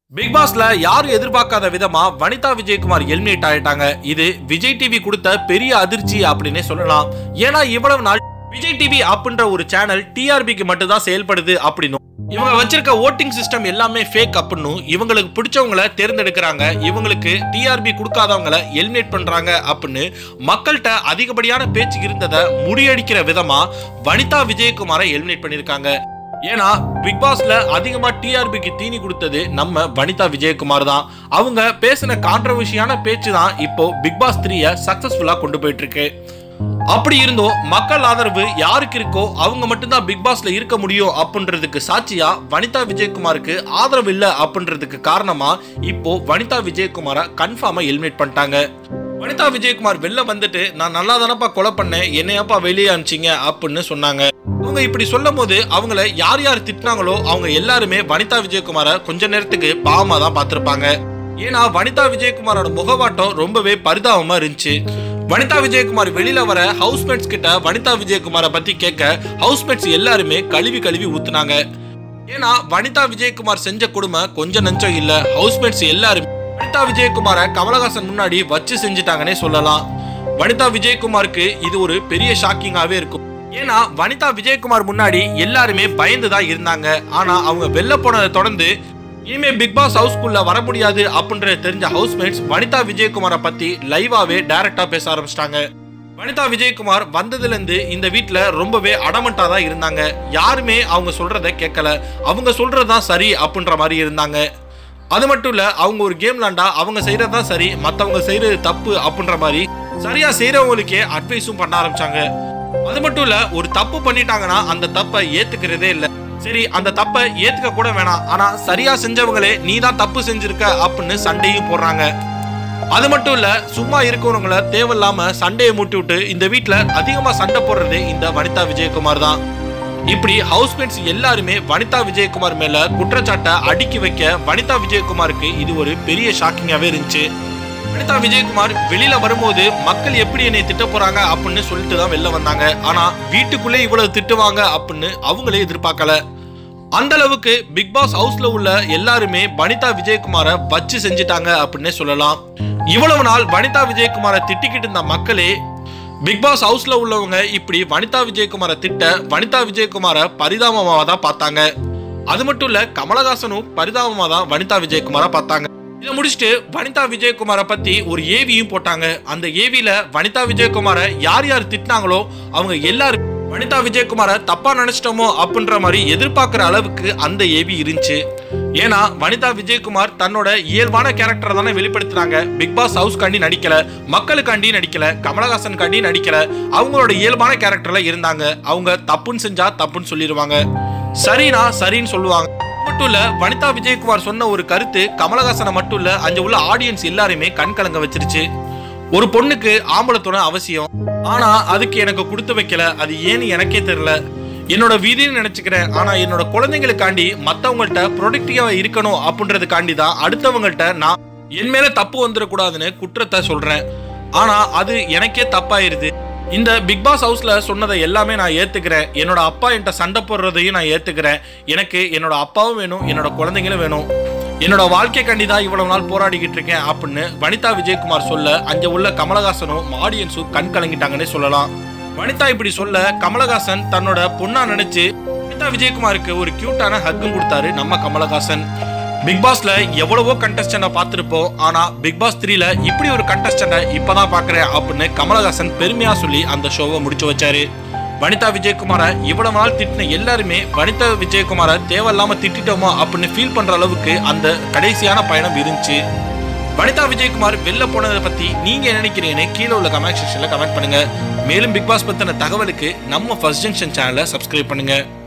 big பாஸ்ல யாரும் எதிர்பார்க்காத விதமா வனிதா விஜயகுமார் எலிமினேட் ஆயிட்டாங்க இது விஜய் டிவி கொடுத்த பெரிய அதிர்ச்சி அப்படின்னே சொல்லலாம் ஏன்னா இவ்வளவு நாள் விஜய் டிவி அப்படின்ற ஒரு சேனல் டிஆர்பிக்கு மட்டும் தான் செயல்படுது அப்படின்னும் இவங்க வச்சிருக்க ஓட்டிங் சிஸ்டம் எல்லாமே ஃபேக் அப்படின்னும் இவங்களுக்கு பிடிச்சவங்கள தேர்ந்தெடுக்கிறாங்க இவங்களுக்கு டிஆர்பி கொடுக்காதவங்கள எலிமினேட் பண்றாங்க அப்படின்னு மக்கள்கிட்ட அதிகப்படியான பேச்சு இருந்ததை முறியடிக்கிற விதமா வனிதா விஜயகுமாரை எலிமினேட் பண்ணியிருக்காங்க ஏன்னா பிக் பாஸ்ல அதிகமா டிஆர்பிக்கு தீனி கொடுத்தது நம்ம வனிதா விஜயகுமார் தான் அவங்க பேசின கான்ட்ரவர்ஷியான பேச்சு தான் இப்போ பிக் பாஸ் த்ரீய சக்சஸ்ஃபுல்லா கொண்டு போயிட்டு இருக்கு அப்படி இருந்தும் மக்கள் ஆதரவு யாருக்கு இருக்கோ அவங்க மட்டும்தான் பிக் பாஸ்ல இருக்க முடியும் அப்படின்றதுக்கு சாட்சியா வனிதா விஜயகுமாருக்கு ஆதரவு இல்ல அப்படின்றதுக்கு காரணமா இப்போ வனிதா விஜயகுமாரை கன்ஃபார்மா எலிமினேட் பண்ணிட்டாங்க வனிதா விஜயகுமார் வெளில வந்துட்டு நான் நல்லா தானப்பா கொலை பண்ணேன் என்னையாப்பா வெளியே அனுப்பிச்சிங்க அப்படின்னு சொன்னாங்க அவங்க இப்படி சொல்லும் போது அவங்கள யார் யார் திட்டினாங்களோ அவங்க எல்லாருமே வனிதா விஜயகுமாரை கொஞ்ச நேரத்துக்கு பாவமா தான் பார்த்திருப்பாங்க ஏன்னா வனிதா விஜயகுமாரோட முகவாட்டம் ரொம்பவே பரிதாபமா இருந்துச்சு வனிதா விஜயகுமார் வெளியில வர ஹவுஸ்மேட்ஸ் கிட்ட வனிதா விஜயகுமாரை பத்தி கேட்க ஹவுஸ்மேட்ஸ் எல்லாருமே கழுவி கழுவி ஊத்துனாங்க ஏன்னா வனிதா விஜயகுமார் செஞ்ச கொடுமை கொஞ்சம் நஞ்சம் இல்ல ஹவுஸ்மேட்ஸ் எல்லாருமே வனிதா விஜயகுமாரை கமலஹாசன் முன்னாடி வச்சு செஞ்சுட்டாங்கன்னே சொல்லலாம் வனிதா விஜயகுமாருக்கு இது ஒரு பெரிய ஷாக்கிங்காவே இருக்கும் ஏன்னா வனிதா விஜயகுமார் முன்னாடி எல்லாருமே பயந்து தான் இருந்தாங்க ஆனா அவங்க வெளில போனதை தொடர்ந்து இனிமே பிக் பாஸ் ஹவுஸ்குள்ள வர முடியாது அப்படின்ற தெரிஞ்ச ஹவுஸ்மேட்ஸ் வனிதா விஜயகுமாரை பத்தி லைவாவே டைரக்டா பேச ஆரம்பிச்சிட்டாங்க வனிதா விஜயகுமார் வந்ததுல இருந்து இந்த வீட்ல ரொம்பவே அடமண்டா தான் இருந்தாங்க யாருமே அவங்க சொல்றத கேட்கல அவங்க சொல்றதுதான் சரி அப்படின்ற மாதிரி இருந்தாங்க அது மட்டும் இல்ல அவங்க ஒரு கேம் விளாண்டா அவங்க செய்யறது தான் சரி மத்தவங்க செய்யறது தப்பு அப்படின்ற மாதிரி சரியா செய்யறவங்களுக்கே அட்வைஸும் பண்ண ஆரம்பிச்சாங்க அது மட்டும் இல்ல ஒரு தப்பு பண்ணிட்டாங்கன்னா அந்த தப்பை ஏத்துக்கிறதே இல்ல சரி அந்த தப்பை ஏத்துக்க கூட வேணாம் ஆனா சரியா செஞ்சவங்களே நீ தான் தப்பு செஞ்சிருக்க அப்படின்னு சண்டையும் போடுறாங்க அது மட்டும் இல்ல சும்மா இருக்கிறவங்கள தேவையில்லாம சண்டையை மூட்டி விட்டு இந்த வீட்ல அதிகமா சண்டை போடுறது இந்த வனிதா விஜயகுமார் தான் இப்படி ஹவுஸ்மேட்ஸ் எல்லாருமே வனிதா விஜயகுமார் மேல குற்றச்சாட்டை அடுக்கி வைக்க வனிதா விஜயகுமாருக்கு இது ஒரு பெரிய ஷாக்கிங்காவே இருந்துச்சு வனிதா விஜயகுமார் வெளியில வரும்போது மக்கள் எப்படி என்னை திட்ட போறாங்க அப்படின்னு சொல்லிட்டு தான் வெளில வந்தாங்க ஆனா வீட்டுக்குள்ளே இவ்வளவு திட்டுவாங்க அப்படின்னு அவங்களே எதிர்பார்க்கல அந்த அளவுக்கு பிக் பாஸ் ஹவுஸ்ல உள்ள எல்லாருமே வனிதா விஜயகுமாரை வச்சு செஞ்சுட்டாங்க அப்படின்னே சொல்லலாம் இவ்வளவு நாள் வனிதா விஜயகுமாரை திட்டிக்கிட்டு இருந்த மக்களே பிக் பாஸ் ஹவுஸ்ல உள்ளவங்க இப்படி வனிதா விஜயகுமாரை திட்ட வனிதா விஜயகுமாரை பரிதாபமாக தான் பார்த்தாங்க அது மட்டும் இல்ல கமலஹாசனும் பரிதாபமா தான் வனிதா விஜயகுமாரை பார்த்தாங்க இதை முடிச்சுட்டு வனிதா விஜயகுமாரை பத்தி ஒரு ஏவியும் போட்டாங்க அந்த ஏவில வனிதா விஜயகுமாரை யார் யார் திட்டினாங்களோ அவங்க எல்லாரும் வனிதா விஜயகுமாரை தப்பா நினைச்சிட்டோமோ அப்படின்ற மாதிரி எதிர்பார்க்கிற அளவுக்கு அந்த ஏவி இருந்துச்சு ஏன்னா வனிதா விஜயகுமார் தன்னோட இயல்பான கேரக்டரை தானே வெளிப்படுத்துறாங்க பிக் பாஸ் ஹவுஸ் காண்டி நடிக்கல மக்களுக்காண்டி நடிக்கல கமலஹாசன் காண்டி நடிக்கல அவங்களோட இயல்பான கேரக்டர்ல இருந்தாங்க அவங்க தப்புன்னு செஞ்சா தப்புன்னு சொல்லிடுவாங்க சரினா சரின்னு சொல்லுவாங்க மட்டும் இல்ல வனிதா விஜயகுமார் சொன்ன ஒரு கருத்து கமலஹாசனை மட்டும் இல்ல அங்க உள்ள ஆடியன்ஸ் எல்லாருமே கண் கலங்க வச்சிருச்சு ஒரு பொண்ணுக்கு ஆம்பளை துணை அவசியம் ஆனா அதுக்கு எனக்கு கொடுத்து வைக்கல அது ஏன்னு எனக்கே தெரியல என்னோட விதின்னு நினைச்சுக்கிறேன் ஆனா என்னோட குழந்தைங்களுக்காண்டி மத்தவங்கள்ட்ட ப்ரொடக்டிவா இருக்கணும் அப்படின்றதுக்காண்டி தான் அடுத்தவங்கள்ட்ட நான் என் மேல தப்பு வந்துடக்கூடாதுன்னு குற்றத்தை சொல்றேன் ஆனா அது எனக்கே தப்பாயிருது இந்த பிக் பாஸ் ஹவுஸ்ல சொன்னதை எல்லாமே நான் ஏத்துக்கிறேன் என்னோட அப்பா என்கிட்ட சண்டை போடுறதையும் நான் ஏத்துக்கிறேன் எனக்கு என்னோட அப்பாவும் வேணும் என்னோட குழந்தைங்களும் வேணும் என்னோட வாழ்க்கை கண்டி தான் இவ்வளவு நாள் போராடிக்கிட்டு இருக்கேன் அப்படின்னு வனிதா விஜயகுமார் சொல்ல அங்க உள்ள கமலஹாசனும் ஆடியன்ஸும் கண் கலங்கிட்டாங்கன்னே சொல்லலாம் வனிதா இப்படி சொல்ல கமலஹாசன் தன்னோட பொண்ணா நினைச்சு வனிதா விஜயகுமாருக்கு ஒரு கியூட்டான ஹக்கும் கொடுத்தாரு நம்ம கமலஹாசன் பிக் பாஸ்ல எவ்வளவோ கண்டஸ்டன்ட பார்த்திருப்போம் ஆனா பிக் பாஸ் த்ரீல இப்படி ஒரு கண்டஸ்டன்ட இப்பதான் பாக்குறேன் அப்படின்னு கமலஹாசன் பெருமையா சொல்லி அந்த ஷோவை முடிச்சு வச்சாரு வனிதா விஜயகுமாரை இவ்வளவு நாள் திட்டின எல்லாருமே வனிதா விஜயகுமாரை தேவையில்லாம திட்டிட்டோமோ அப்படின்னு ஃபீல் பண்ற அளவுக்கு அந்த கடைசியான பயணம் இருந்துச்சு வனிதா விஜயகுமார் வெளில போனதை பத்தி நீங்க என்ன நினைக்கிறீங்கன்னு கீழே உள்ள கமெண்ட் செக்ஷன்ல கமெண்ட் பண்ணுங்க மேலும் பிக் பாஸ் பத்தின தகவலுக்கு நம்ம ஃபர்ஸ்ட் ஜங்ஷன் சேனலை சப்ஸ்கிரைப் பண்ணுங்க